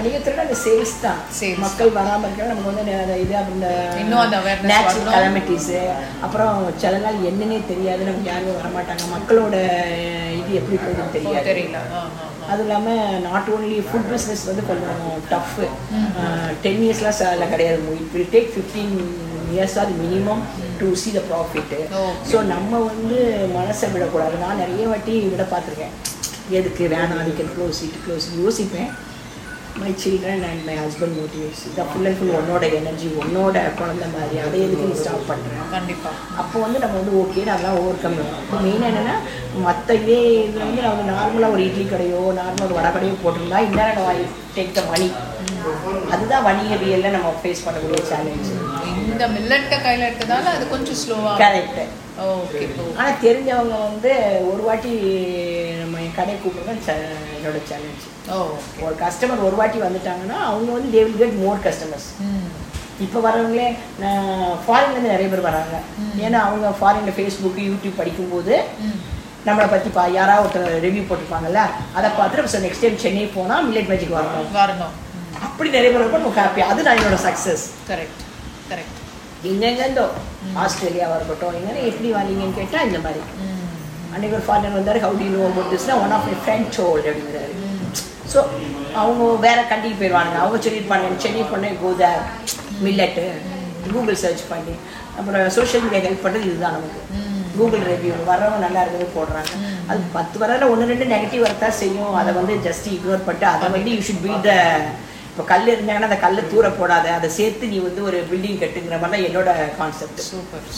வணிகத்துல அந்த சேல்ஸ் தான் Sales. மக்கள் வராம இருக்க நமக்கு வந்து நே- இது அந்த இன்னும் அந்த awareness நேச்சுரல் வரணும். கலமிட்டிஸ் அப்புறம் சில நாள் என்னன்னே தெரியாது நமக்கு யாருமே வரமாட்டாங்க மக்களோட அஹ், இது எப்படி போகுதுன்னு ஓ, தெரியாது தெரியல ஆ, ஆ, ஆ. அதுவும் இல்லாமல் நாட் ஓன்லி ஃபுட் பிஸ்னஸ் வந்து கொஞ்சம் டஃப்பு டென் இயர்ஸ்லாம் அதில் கிடையாது it will take fifteen years அது minimum to see the profit Okay. So நம்ம வந்து மனசை விடக்கூடாது நான் நிறைய வாட்டி விட பார்த்துருக்கேன் எதுக்கு வேணாம் அதுக்கு க்ளோஸ் இட் க்ளோஸ் யோசிப்பேன் my children and my husband motivates இதான் ஃபுல் அண்ட் ஃபுல் உன்னோட எனர்ஜி உன்னோட குழந்தை மாதிரி அதை எதுக்கு நீ ஸ்டாப் பண்ணுறேன் கண்டிப்பா அப்போ வந்து நம்ம வந்து ஓகே அதெல்லாம் ஓவர் கம் இப்போ மெயினாக என்னென்னா மற்ற இதே இதில் வந்து நம்ம நார்மலாக ஒரு இட்லி கடையோ நார்மலாக ஒரு வடை கடையோ போட்டிருந்தா இன்னும் நம்ம டேக் த மணி அதுதான் வணிகவியலில் நம்ம ஃபேஸ் பண்ணக்கூடிய சேலஞ்சு இந்த மில்லட்டை கையில எடுத்ததால அது கொஞ்சம் ஸ்லோவா கரெக்டு ஓகே ஆனால் தெரிஞ்சவங்க வந்து ஒரு வாட்டி நம்ம என் கடையை கூப்பிடுறது என்னோட சேலஞ்ச் ஓ ஒரு கஸ்டமர் ஒரு வாட்டி வந்துட்டாங்கன்னா அவங்க வந்து they will get more customers hmm இப்போ வரவங்களே ஃபாரின்லேருந்து நிறைய பேர் வராங்க ஏன்னா அவங்க ஃபாரினில் ஃபேஸ்புக் யூடியூப் படிக்கும்போது ம் நம்மளை பற்றி பா யாராவது ஒருத்தர் ரிவ்யூ போட்டிருப்பாங்கல்ல அதை பார்த்துட்டு ஸோ நெக்ஸ்ட் டைம் சென்னை போனால் மில்லட் மேஜிக் வரணும் வரணும் அப்படி நிறைய பேர் இருக்கும் நம்ம ஹாப்பி அது நான் என்னோட சக்ஸஸ் கரெக்ட் கரெக்ட் எங்கெங்கேருந்தோ ஆஸ்திரேலியாவாக இருக்கட்டும் எங்கே எப்படி வந்தீங்கன்னு கேட்டால் இந்த மாதிரி ம் அன்னைக்கு ஒரு ஃபாரினர் வந்தார் ஹவு டி நோ அபவுட் திஸ்னா one of my friend told அப்படிங்கிறாரு ஸோ அவங்க வேற கண்டிக்கு போயிடுவாங்க அவங்க சொல்லியிருப்பாங்க எனக்கு சென்னை பொண்ணே கோத மில்லட்டு கூகுள் சர்ச் பண்ணி அப்புறம் சோஷியல் மீடியா ஹெல்ப் பண்ணுறது இதுதான் நமக்கு கூகுள் ரிவ்யூ வர்றவங்க நல்லா இருக்குது போடுறாங்க அது பத்து வரல ஒன்று ரெண்டு நெகட்டிவ் வரத்தான் செய்யும் அதை வந்து ஜஸ்ட் இக்னோர் பண்ணிட்டு அதை வந்து யூ ஷுட் பில்ட் த இப்போ கல் இருந்தாங்கன்னா அந்த கல்லை தூர போடாத அதை சேர்த்து நீ வந்து ஒரு பில்டிங் கட்டுங்கிற மாதிரி தான் என்னோட கான்செப்ட் சூப்பர்